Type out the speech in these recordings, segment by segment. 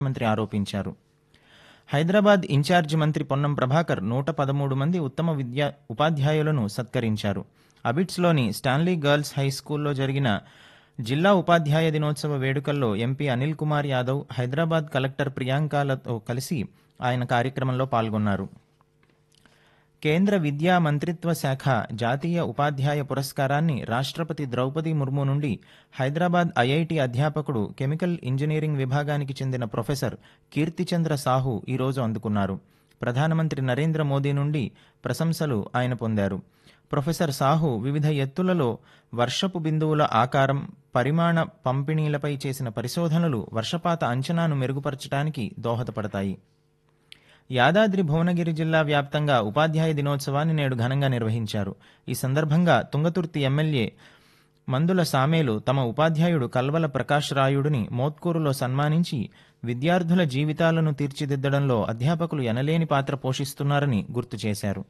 మంత్రి ఆరోపించారు హైదరాబాద్ ఇన్ఛార్జి మంత్రి పొన్నం ప్రభాకర్ నూట పదమూడు మంది ఉత్తమ విద్యా ఉపాధ్యాయులను సత్కరించారు అబిట్స్లోని స్టాన్లీ గర్ల్స్ హై స్కూల్లో జరిగిన జిల్లా ఉపాధ్యాయ దినోత్సవ వేడుకల్లో ఎంపీ అనిల్ కుమార్ యాదవ్ హైదరాబాద్ కలెక్టర్ ప్రియాంకలతో కలిసి ఆయన కార్యక్రమంలో పాల్గొన్నారు కేంద్ర విద్యా మంత్రిత్వ శాఖ జాతీయ ఉపాధ్యాయ పురస్కారాన్ని రాష్ట్రపతి ద్రౌపది ముర్ము నుండి హైదరాబాద్ ఐఐటి అధ్యాపకుడు కెమికల్ ఇంజనీరింగ్ విభాగానికి చెందిన ప్రొఫెసర్ కీర్తిచంద్ర సాహు ఈరోజు అందుకున్నారు ప్రధానమంత్రి నరేంద్ర మోదీ నుండి ప్రశంసలు ఆయన పొందారు ప్రొఫెసర్ సాహు వివిధ ఎత్తులలో వర్షపు బిందువుల ఆకారం పరిమాణ పంపిణీలపై చేసిన పరిశోధనలు వర్షపాత అంచనాను మెరుగుపరచడానికి దోహదపడతాయి యాదాద్రి భువనగిరి జిల్లా వ్యాప్తంగా ఉపాధ్యాయ దినోత్సవాన్ని నేడు ఘనంగా నిర్వహించారు ఈ సందర్భంగా తుంగతుర్తి ఎమ్మెల్యే మందుల సామేలు తమ ఉపాధ్యాయుడు కల్వల ప్రకాష్ రాయుడిని మోత్కూరులో సన్మానించి విద్యార్థుల జీవితాలను తీర్చిదిద్దడంలో అధ్యాపకులు ఎనలేని పాత్ర పోషిస్తున్నారని గుర్తు చేశారు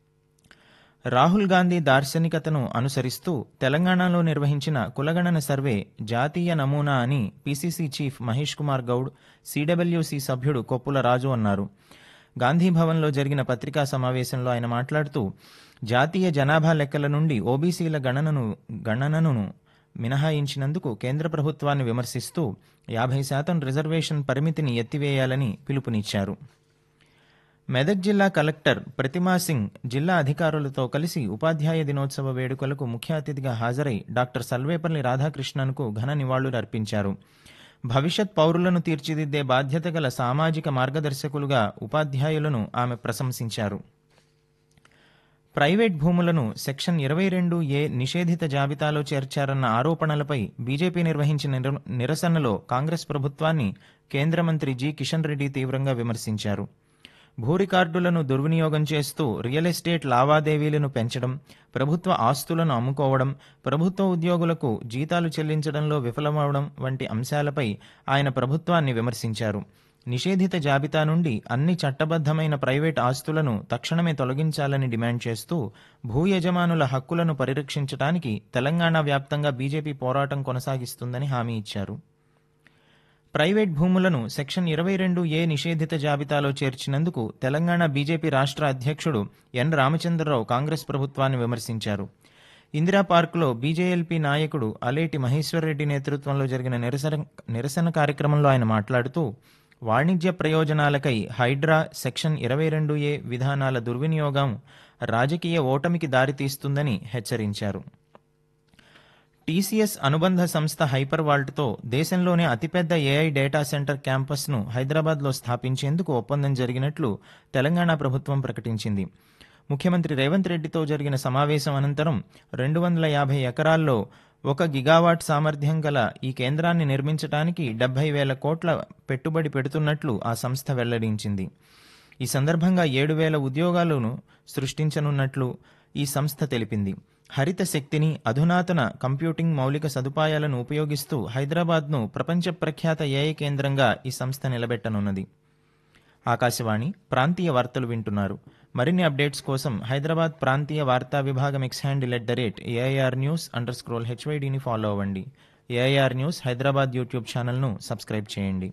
రాహుల్ గాంధీ దార్శనికతను అనుసరిస్తూ తెలంగాణలో నిర్వహించిన కులగణన సర్వే జాతీయ నమూనా అని PCC chief Mahesh Kumar Goud CWC సభ్యుడు కొప్పుల రాజు అన్నారు గాంధీ భవన్లో జరిగిన పత్రికా సమావేశంలో ఆయన మాట్లాడుతూ జాతీయ జనాభా లెక్కల నుండి ఓబీసీల గణనను గణనను మినహాయించినందుకు కేంద్ర ప్రభుత్వాన్ని విమర్శిస్తూ యాభై శాతం రిజర్వేషన్ పరిమితిని ఎత్తివేయాలని పిలుపునిచ్చారు మెదక్ జిల్లా కలెక్టర్ ప్రతిమా సింగ్ జిల్లా అధికారులతో కలిసి ఉపాధ్యాయ దినోత్సవ వేడుకలకు ముఖ్య అతిథిగా హాజరై డాక్టర్ సల్వేపల్లి రాధాకృష్ణన్కు ఘన నివాళులు అర్పించారు భవిష్యత్ పౌరులను తీర్చిదిద్దే బాధ్యత గల సామాజిక మార్గదర్శకులుగా ఉపాధ్యాయులను ఆమె ప్రశంసించారు ప్రైవేట్ భూములను సెక్షన్ ఇరవై రెండు ఏ నిషేధిత జాబితాలో చేర్చారన్న ఆరోపణలపై బీజేపీ నిర్వహించిన నిర- నిరసనలో కాంగ్రెస్ ప్రభుత్వాన్ని కేంద్ర మంత్రి జి కిషన్ రెడ్డి తీవ్రంగా విమర్శించారు భూ రికార్డులను దుర్వినియోగం చేస్తూ రియల్ ఎస్టేట్ లావాదేవీలను పెంచడం ప్రభుత్వ ఆస్తులను అమ్ముకోవడం ప్రభుత్వ ఉద్యోగులకు జీతాలు చెల్లించడంలో విఫలమవడం వంటి అంశాలపై ఆయన ప్రభుత్వాన్ని విమర్శించారు నిషేధిత జాబితా నుండి అన్ని చట్టబద్ధమైన ప్రైవేట్ ఆస్తులను తక్షణమే తొలగించాలని డిమాండ్ చేస్తూ భూ యజమానుల హక్కులను పరిరక్షించడానికి తెలంగాణ వ్యాప్తంగా బీజేపీ పోరాటం కొనసాగిస్తుందని హామీ ఇచ్చారు ప్రైవేట్ భూములను సెక్షన్ ఇరవై రెండు ఏ నిషేధిత జాబితాలో చేర్చినందుకు తెలంగాణ బీజేపీ రాష్ట్ర అధ్యక్షుడు ఎన్ రామచంద్రరావు కాంగ్రెస్ ప్రభుత్వాన్ని విమర్శించారు ఇందిరా పార్కులో బీజేఎల్పీ నాయకుడు అలేటి మహేశ్వరరెడ్డి నేతృత్వంలో జరిగిన నిరసన నిరసన కార్యక్రమంలో ఆయన మాట్లాడుతూ వాణిజ్య ప్రయోజనాలకై హైడ్రా సెక్షన్ ఇరవై రెండు ఏ విధానాల దుర్వినియోగం రాజకీయ ఓటమికి దారితీస్తుందని హెచ్చరించారు టీసీఎస్ అనుబంధ సంస్థ హైపర్ వాల్ట్తో దేశంలోనే అతిపెద్ద ఏఐ డేటా సెంటర్ క్యాంపస్ను హైదరాబాద్లో స్థాపించేందుకు ఒప్పందం జరిగినట్లు తెలంగాణ ప్రభుత్వం ప్రకటించింది ముఖ్యమంత్రి రేవంత్ రెడ్డితో జరిగిన సమావేశం అనంతరం రెండు వందల యాభై ఎకరాల్లో ఒక గిగావాట్ సామర్థ్యం గల ఈ కేంద్రాన్ని నిర్మించడానికి డెబ్బై వేల కోట్ల పెట్టుబడి పెడుతున్నట్లు ఆ సంస్థ వెల్లడించింది ఈ సందర్భంగా ఏడు వేల ఉద్యోగాలను సృష్టించనున్నట్లు ఈ సంస్థ తెలిపింది హరిత శక్తిని అధునాతన కంప్యూటింగ్ మౌలిక సదుపాయాలను ఉపయోగిస్తూ హైదరాబాద్ను ప్రపంచ ప్రఖ్యాత ఏఐ కేంద్రంగా ఈ సంస్థ నిలబెట్టనున్నది ఆకాశవాణి ప్రాంతీయ వార్తలు వింటున్నారు మరిన్ని అప్డేట్స్ కోసం హైదరాబాద్ ప్రాంతీయ వార్తా విభాగం X handle at the rate AIR news underscore హెచ్వైడిని ఫాలో అవ్వండి ఏఐఆర్ న్యూస్ హైదరాబాద్ యూట్యూబ్ ఛానల్ను సబ్స్క్రైబ్ చేయండి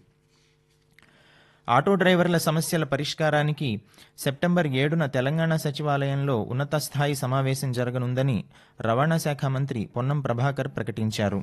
ఆటో డ్రైవర్ల సమస్యల పరిష్కారానికి సెప్టెంబర్ ఏడున తెలంగాణ సచివాలయంలో ఉన్నత స్థాయి సమావేశం జరగనుందని రవాణా శాఖ మంత్రి పొన్నం ప్రభాకర్ ప్రకటించారు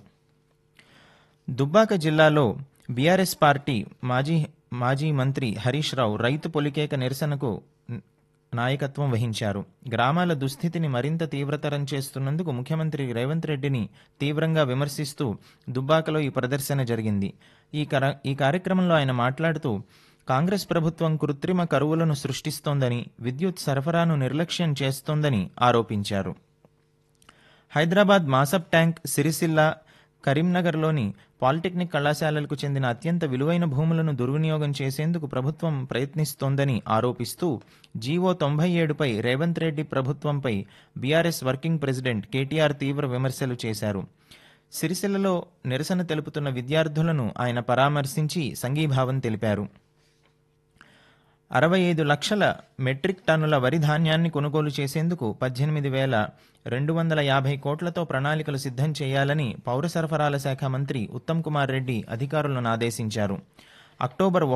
దుబ్బాక జిల్లాలో బీఆర్ఎస్ పార్టీ మాజీ మాజీ మంత్రి హరీష్ రావు రైతు పొలికేక నిరసనకు న- నాయకత్వం వహించారు గ్రామాల దుస్థితిని మరింత తీవ్రతరం చేస్తున్నందుకు ముఖ్యమంత్రి రేవంత్ రెడ్డిని తీవ్రంగా విమర్శిస్తూ దుబ్బాకలో ఈ ప్రదర్శన జరిగింది ఈ కర ఈ కార్యక్రమంలో ఆయన మాట్లాడుతూ కాంగ్రెస్ ప్రభుత్వం కృత్రిమ కరువులను సృష్టిస్తోందని విద్యుత్ సరఫరాను నిర్లక్ష్యం చేస్తోందని ఆరోపించారు హైదరాబాద్ మాసప్ ట్యాంక్ సిరిసిల్ల కరీంనగర్లోని పాలిటెక్నిక్ కళాశాలలకు చెందిన అత్యంత విలువైన భూములను దుర్వినియోగం చేసేందుకు ప్రభుత్వం ప్రయత్నిస్తోందని ఆరోపిస్తూ జీవో తొంభై ఏడుపై రేవంత్ రెడ్డి ప్రభుత్వంపై బీఆర్ఎస్ వర్కింగ్ ప్రెసిడెంట్ కేటీఆర్ తీవ్ర విమర్శలు చేశారు సిరిసిల్లలో నిరసన తెలుపుతున్న విద్యార్థులను ఆయన పరామర్శించి సంఘీభావం తెలిపారు అరవై ఐదు లక్షల మెట్రిక్ టన్నుల వరి ధాన్యాన్ని కొనుగోలు చేసేందుకు పద్దెనిమిది వేల రెండు వందల యాభై కోట్లతో ప్రణాళికలు సిద్ధం చేయాలని పౌర సరఫరాల శాఖ మంత్రి ఉత్తమ్ కుమార్ రెడ్డి అధికారులను ఆదేశించారు అక్టోబర్